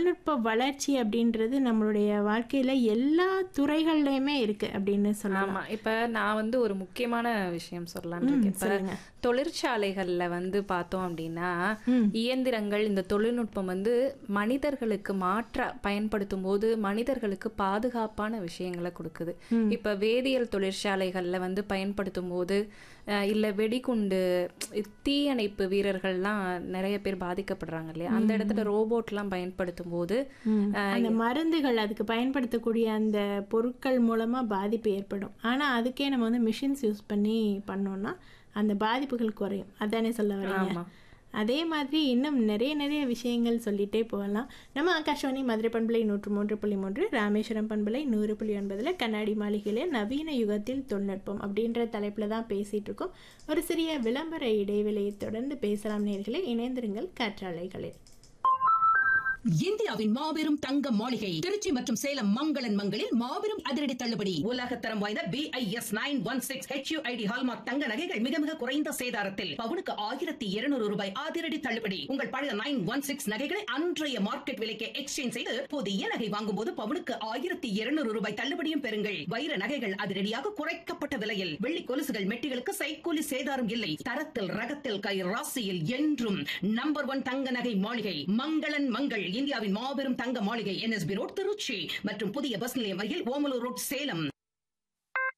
தொழில்நுட்ப வளர்ச்சி அப்படின்றது நம்மளுடைய வாழ்க்கையில எல்லா துறைகள்லையுமே இருக்கு அப்படின்னு சொல்லலாம் ஆமா இப்ப நான் வந்து ஒரு முக்கியமான விஷயம் சொல்லலாம்னு இருக்கேன் இப்ப சொல்லுங்க. தொழிற்சாலைகள்ல வந்து பார்த்தோம் அப்படின்னா இயந்திரங்கள் இந்த தொழில்நுட்பம் வந்து மனிதர்களுக்கு மாற்றா பயன்படுத்தும் போது மனிதர்களுக்கு பாதுகாப்பான விஷயங்களை கொடுக்குது இப்ப வேதியியல் தொழிற்சாலைகள்ல வந்து பயன்படுத்தும் போது அஹ், இல்ல வெடிகுண்டு தீயணைப்பு வீரர்கள்லாம் நிறைய பேர் பாதிக்கப்படுறாங்க இல்லையா அந்த இடத்துல ரோபோட்லாம் பயன்படுத்தும் போது ம். அந்த மருந்துகள் அதுக்கு பயன்படுத்தக்கூடிய அந்த பொருட்கள் மூலமா பாதிப்பு ஏற்படும் ஆனா அதுக்கே நம்ம வந்து மிஷின்ஸ் யூஸ் பண்ணி பண்ணோம்னா அந்த பாதிப்புகள் குறையும் அதானே சொல்ல வரீங்க ஆமா. அதே மாதிரி இன்னும் நிறைய நிறைய விஷயங்கள் சொல்லிட்டே போகலாம் நம்ம ஆகாஷவாணி மதுரை பண்பலை நூற்று மூன்று புள்ளி மூன்று ராமேஸ்வரம் பண்பலை நூறு புள்ளி ஒன்பதுல கண்ணாடி மாளிகையில நவீன யுகத்தில் தொழில்நுட்பம் அப்படின்ற தலைப்புல தான் பேசிட்டு இருக்கோம் ஒரு சிறிய விளம்பர இடைவெளியை தொடர்ந்து பேசலாம் நேர்களே இணைந்திருங்கள் காற்றாலைகளில் இந்தியாவின் மாபெரும் தங்க மாளிகை திருச்சி மற்றும் சேலம் மங்களன் மங்களில் மாபெரும் அதிரடி தள்ளுபடி உலகத்தரம் வாய்ந்த B I S nine one six HUID hallmark தங்க நகைகள் மிக மிக குறைந்த சேதாரத்தில் பவுனுக்கு ஆயிரத்தி இருநூறு ரூபாய் அதிரடி தள்ளுபடி உங்கள் பழைய நைன் ஒன் சிக்ஸ் நகைகளை அன்றைய மார்க்கெட் விலைக்கு எக்ஸ்சேஞ்ச் செய்து புதிய நகை வாங்கும் போது பவுனுக்கு ஆயிரத்தி இருநூறு ரூபாய் தள்ளுபடியும் பெறுங்கள் வைர நகைகள் அதிரடியாக குறைக்கப்பட்ட விலையில் வெள்ளி கொலுசுகள் மெட்டிகளுக்கு சைக்கூலி சேதாரம் இல்லை தரத்தில் ரகத்தில் கை ராசியில் என்றும் நம்பர் ஒன் தங்க நகை மாளிகை மங்களன் மங்கள் இந்தியாவின் மாபெரும் தங்க மாளிகை என்எஸ்பி ரோட் திருச்சி மற்றும் புதிய பஸ் நிலையம் அருகில் ஓமலூர் ரோட் சேலம்